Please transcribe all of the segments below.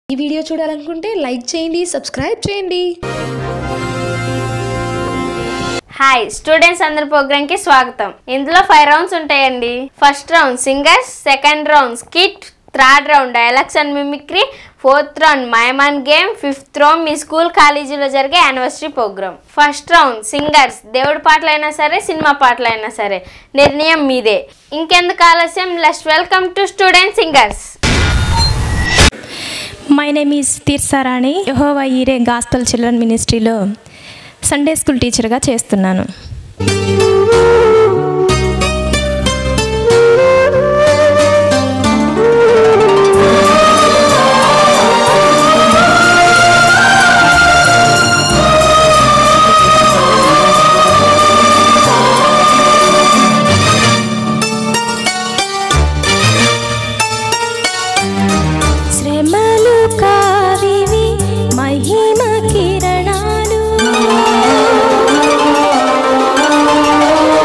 ఈ వీడియో చూడాలనుకుంటే లైక్ చేయండి సబ్స్క్రైబ్ చేయండి హాయ్ స్టూడెంట్స్ అందరి ప్రోగ్రామ్ కి స్వాగతం ఇందులో ఫైవ్ రౌండ్స్ ఉంటాయండి first round singers second round skit third round dialogues and mimicry fourth round మైమాన్ గేమ్ ఫిఫ్త్ రౌండ్ మీ స్కూల్ కాలేజీలో జరిగే anniversary programme first round singers దేవుడి పాటలైనా సరే సినిమా పాటలైనా సరే నిర్ణయం మీదే ఇంకెందుకు ఆలస్యం లెస్ట్ welcome to student singers my name is తీర్సారాణి యహోవా ఈరే గాస్పల్ చిల్డ్రన్ మినిస్ట్రీలో సండే స్కూల్ టీచర్గా చేస్తున్నాను శ్రమలు కావివి మహిమ కిరణాలు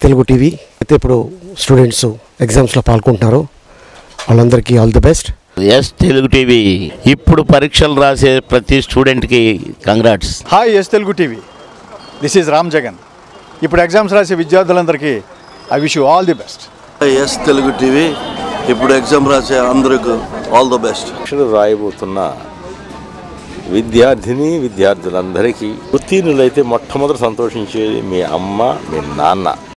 తెలుగు టీవీ అయితే ఇప్పుడు స్టూడెంట్స్ ఎగ్జామ్స్లో పాల్గొంటున్నారు వాళ్ళందరికీ all the best S Telugu TV ఇప్పుడు పరీక్షలు రాసే ప్రతి స్టూడెంట్కి congrats hi S Telugu TV this is Ram Jagan ఇప్పుడు ఎగ్జామ్స్ రాసే విద్యార్థులందరికీ I wish you all the best S Telugu TV ఇప్పుడు ఎగ్జామ్ రాసే అందరికి ఆల్ ద బెస్ట్ పరీక్షలు రాయబోతున్న విద్యార్థిని విద్యార్థులందరికీ ఉత్తీర్ణులైతే మొట్టమొదటి సంతోషించేది మీ అమ్మ మీ నాన్న